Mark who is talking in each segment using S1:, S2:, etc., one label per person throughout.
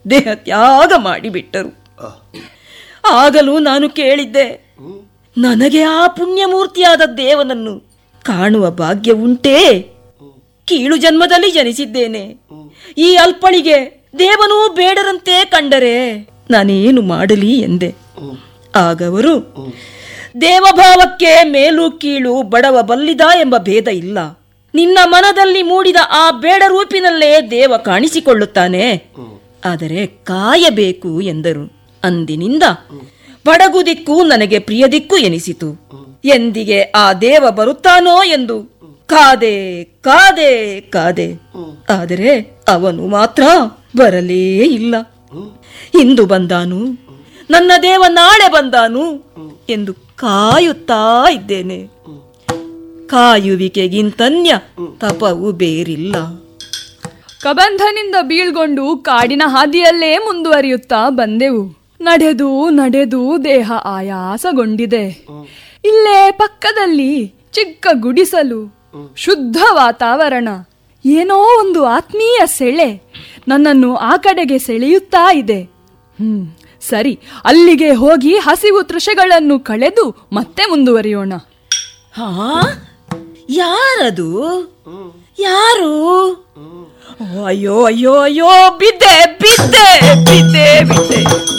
S1: ದೇಹ ತ್ಯಾಗ ಮಾಡಿಬಿಟ್ಟರು ಆಗಲೂ ನಾನು ಕೇಳಿದ್ದೆ ನನಗೆ ಆ ಪುಣ್ಯಮೂರ್ತಿಯಾದ ದೇವನನ್ನು ಕಾಣುವ ಭಾಗ್ಯ ಉಂಟೇ ಕೀಳು ಜನ್ಮದಲ್ಲಿ ಜನಿಸಿದ್ದೇನೆ ಈ ಅಲ್ಪಳಿಗೆ ದೇವನೂ ಬೇಡರಂತೆ ಕಂಡರೆ ನಾನೇನು ಮಾಡಲಿ ಎಂದೆ ಆಗವರು ದೇವಭಾವಕ್ಕೆ ಮೇಲು ಕೀಳು ಬಡವ ಬಲ್ಲಿದ ಎಂಬ ಭೇದ ಇಲ್ಲ ನಿನ್ನ ಮನದಲ್ಲಿ ಮೂಡಿದ ಆ ಬೇಡ ರೂಪಿನಲ್ಲೇ ದೇವ ಕಾಣಿಸಿಕೊಳ್ಳುತ್ತಾನೆ ಆದರೆ ಕಾಯಬೇಕು ಎಂದರು ಅಂದಿನಿಂದ ಬಡಗು ದಿಕ್ಕು ನನಗೆ ಪ್ರಿಯ ದಿಕ್ಕು ಎನಿಸಿತು ಎಂದಿಗೆ ಆ ದೇವ ಬರುತ್ತಾನೋ ಎಂದು ಕಾದೆ ಕಾದೆ ಕಾದೆ ಆದರೆ ಅವನು ಮಾತ್ರ ಬರಲೇ ಇಲ್ಲ ಇಂದು ಬಂದಾನು ನನ್ನ ದೇವ ನಾಳೆ ಬಂದಾನು ಎಂದು ಕಾಯುತ್ತಾ ಇದ್ದೇನೆ ಕಾಯುವಿಕೆಗಿಂತನ್ಯ ತಪವು ಬೇರಿಲ್ಲ
S2: ಕಬಂಧನಿಂದ ಬೀಳ್ಗೊಂಡು ಕಾಡಿನ ಹಾದಿಯಲ್ಲೇ ಮುಂದುವರಿಯುತ್ತಾ ಬಂದೆವು ನಡೆದು ನಡೆದು ದೇಹ ಆಯಾಸಗೊಂಡಿದೆ ಇಲ್ಲೇ ಪಕ್ಕದಲ್ಲಿ ಚಿಕ್ಕ ಗುಡಿಸಲು ಶುದ್ಧ ವಾತಾವರಣ ಏನೋ ಒಂದು ಆತ್ಮೀಯ ಸೆಳೆ ನನ್ನನ್ನು ಆ ಕಡೆಗೆ ಸೆಳೆಯುತ್ತಾ ಇದೆ ಹ್ಮ್ ಸರಿ ಅಲ್ಲಿಗೆ ಹೋಗಿ ಹಸಿವು ತೃಷೆಗಳನ್ನು ಕಳೆದು ಮತ್ತೆ ಮುಂದುವರಿಯೋಣ
S1: ಹಾ ಯಾರದು ಯಾರು ಓ, ಅಯ್ಯೋ ಅಯ್ಯೋ ಅಯ್ಯೋ ಬಿದ್ದೆ ಬಿದ್ದೆ ಬಿದ್ದೆ ಬಿದ್ದೆ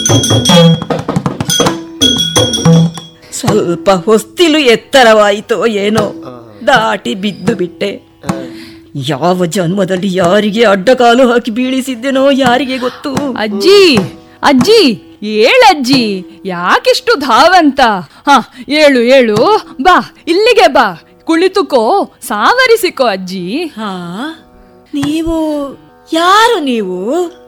S1: ಸ್ವಲ್ಪ ಹೊಸ್ತಿಲು ಎತ್ತರವಾಯಿತೋ ಏನೋ ದಾಟಿ ಬಿದ್ದು ಬಿಟ್ಟೆ ಯಾವ ಜನ್ಮದಲ್ಲಿ ಯಾರಿಗೆ ಅಡ್ಡಕಾಲು ಹಾಕಿ ಬೀಳಿಸಿದ್ದೆನೋ ಯಾರಿಗೆ ಗೊತ್ತು
S2: ಅಜ್ಜಿ ಅಜ್ಜಿ ಏಳಜ್ಜಿ ಯಾಕಿಷ್ಟು ಧಾವಂತ ಹ ಏಳು ಏಳು ಬಾ ಇಲ್ಲಿಗೆ ಬಾ ಕುಳಿತುಕೋ ಸಾವರಿಸಿಕೋ ಅಜ್ಜಿ
S1: ಹಾ ನೀವು ಯಾರು ನೀವು